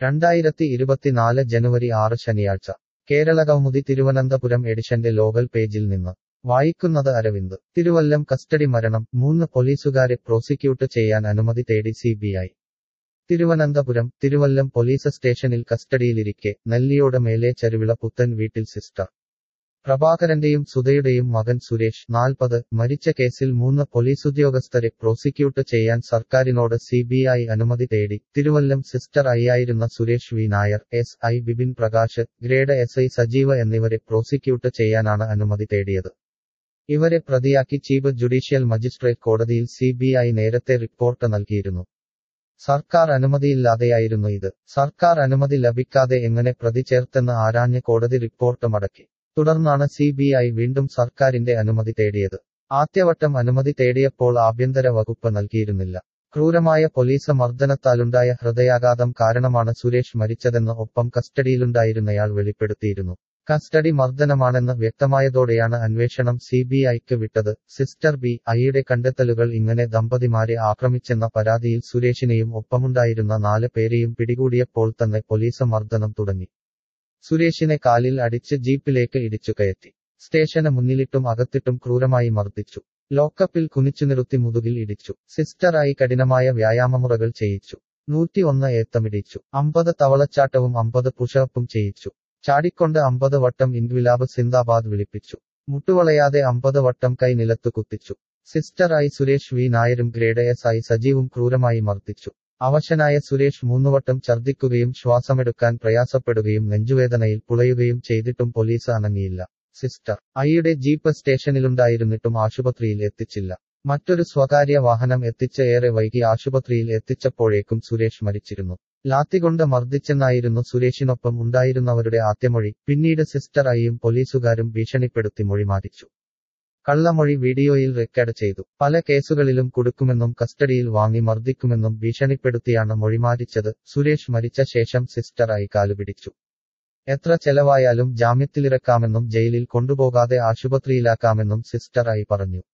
രണ്ടായിരത്തി ഇരുപത്തിനാല് ജനുവരി ആറ് ശനിയാഴ്ച കേരളകൗമുദി തിരുവനന്തപുരം എഡിഷന്റെ ലോകൽ പേജിൽ നിന്ന് വായിക്കുന്നത് അരവിന്ദ് തിരുവല്ലം കസ്റ്റഡി മരണം മൂന്ന് പോലീസുകാരെ പ്രോസിക്യൂട്ട് ചെയ്യാൻ അനുമതി തേടി സിബിഐ തിരുവനന്തപുരം തിരുവല്ലം പോലീസ് സ്റ്റേഷനിൽ കസ്റ്റഡിയിലിരിക്കെ നെല്ലിയോട് മേലെ ചരുവിള പുത്തൻ വീട്ടിൽ സിസ്റ്റർ പ്രഭാകരന്റെയും സുധയുടെയും മകൻ സുരേഷ് നാൽപ്പത് മരിച്ച കേസിൽ മൂന്ന് പോലീസുദ്യോഗസ്ഥരെ പ്രോസിക്യൂട്ട് ചെയ്യാൻ സർക്കാരിനോട് സിബിഐ അനുമതി തേടി തിരുവല്ലം സിസ്റ്റർ ഐയായിരുന്ന Suresh V Nair S I Bipin Prakash grade S I Sajeeva എന്നിവരെ പ്രോസിക്യൂട്ട് ചെയ്യാനാണ് അനുമതി തേടിയത് ഇവരെ പ്രതിയാക്കി ചീഫ് ജുഡീഷ്യൽ മജിസ്ട്രേറ്റ് കോടതിയിൽ സിബിഐ നേരത്തെ റിപ്പോർട്ട് നൽകിയിരുന്നു സർക്കാർ അനുമതിയില്ലാതെയായിരുന്നു ഇത് സർക്കാർ അനുമതി ലഭിക്കാതെ എങ്ങനെ പ്രതി ചേർത്തെന്ന് ആരാഞ്ഞ് കോടതി റിപ്പോർട്ട് മടക്കി തുടർന്നാണ് സിബിഐ വീണ്ടും സർക്കാരിന്റെ അനുമതി തേടിയത് ആദ്യവട്ടം അനുമതി തേടിയപ്പോൾ ആഭ്യന്തര വകുപ്പ് നൽകിയിരുന്നില്ല ക്രൂരമായ പോലീസ് മർദ്ദനത്താലുണ്ടായ ഹൃദയാഘാതം കാരണമാണ് സുരേഷ് മരിച്ചതെന്ന് ഒപ്പം കസ്റ്റഡിയിലുണ്ടായിരുന്നയാൾ വെളിപ്പെടുത്തിയിരുന്നു കസ്റ്റഡി മർദ്ദനമാണെന്ന് വ്യക്തമായതോടെയാണ് അന്വേഷണം സിബിഐക്ക് വിട്ടത് സിസ്റ്റർ ബി ഐയുടെ കണ്ടെത്തലുകൾ ഇങ്ങനെ ദമ്പതിമാരെ ആക്രമിച്ചെന്ന പരാതിയിൽ സുരേഷിനെയും ഒപ്പമുണ്ടായിരുന്ന നാല് പേരെയും പിടികൂടിയപ്പോൾ തന്നെ പോലീസ് മർദ്ദനം തുടങ്ങി സുരേഷിനെ കാലിൽ അടിച്ച് ജീപ്പിലേക്ക് ഇടിച്ചു കയറ്റി സ്റ്റേഷന് മുന്നിലിട്ടും അകത്തിട്ടും ക്രൂരമായി മർദ്ദിച്ചു ലോക്കപ്പിൽ കുനിച്ചു നിർത്തി മുതുകിൽ ഇടിച്ചു സിസ്റ്ററായി കഠിനമായ വ്യായാമമുറകൾ ചെയ്യിച്ചു നൂറ്റി ഒന്ന് ഏത്തമിടിച്ചു അമ്പത് തവളച്ചാട്ടവും അമ്പത് പുഷപ്പും ചെയ്യിച്ചു ചാടിക്കൊണ്ട് അമ്പത് വട്ടം ഇൻക്വിലാബ് സിന്ദാബാദ് വിളിപ്പിച്ചു മുട്ടുവളയാതെ അമ്പത് വട്ടം കൈ നിലത്തു കുത്തിച്ചു സിസ്റ്ററായി സുരേഷ് വി നായരും ഗ്രേഡ് എസ് ആയി സജീവും ക്രൂരമായി മർദ്ദിച്ചു അവശനായ സുരേഷ് മൂന്നുവട്ടം ഛർദ്ദിക്കുകയും ശ്വാസമെടുക്കാൻ പ്രയാസപ്പെടുകയും നെഞ്ചുവേദനയിൽ പുളയുകയും ചെയ്തിട്ടും പോലീസ് അനങ്ങിയില്ല സിസ്റ്റർ ഐയുടെ ജീപ്പ് സ്റ്റേഷനിലുണ്ടായിരുന്നിട്ടും ആശുപത്രിയിൽ എത്തിച്ചില്ല മറ്റൊരു സ്വകാര്യ വാഹനം എത്തിച്ച് ഏറെ വൈകി ആശുപത്രിയിൽ എത്തിച്ചപ്പോഴേക്കും സുരേഷ് മരിച്ചിരുന്നു ലാത്തികൊണ്ട് മർദ്ദിച്ചെന്നായിരുന്നു സുരേഷിനൊപ്പം ഉണ്ടായിരുന്നവരുടെ ആദ്യമൊഴി പിന്നീട് സിസ്റ്റർ ഐയും പോലീസുകാരും ഭീഷണിപ്പെടുത്തി മൊഴി മാറ്റിച്ചു കള്ളമൊഴി വീഡിയോയിൽ റെക്കോർഡ് ചെയ്തു പല കേസുകളിലും കൊടുക്കുമെന്നും കസ്റ്റഡിയിൽ വാങ്ങി മർദ്ദിക്കുമെന്നും ഭീഷണിപ്പെടുത്തിയാണ് മൊഴിമാറ്റിച്ചത് സുരേഷ് മരിച്ച ശേഷം സിസ്റ്ററായി കാലുപിടിച്ചു എത്ര ചെലവായാലും ജാമ്യത്തിലിറക്കാമെന്നും ജയിലിൽ കൊണ്ടുപോകാതെ ആശുപത്രിയിലാക്കാമെന്നും സിസ്റ്ററായി പറഞ്ഞു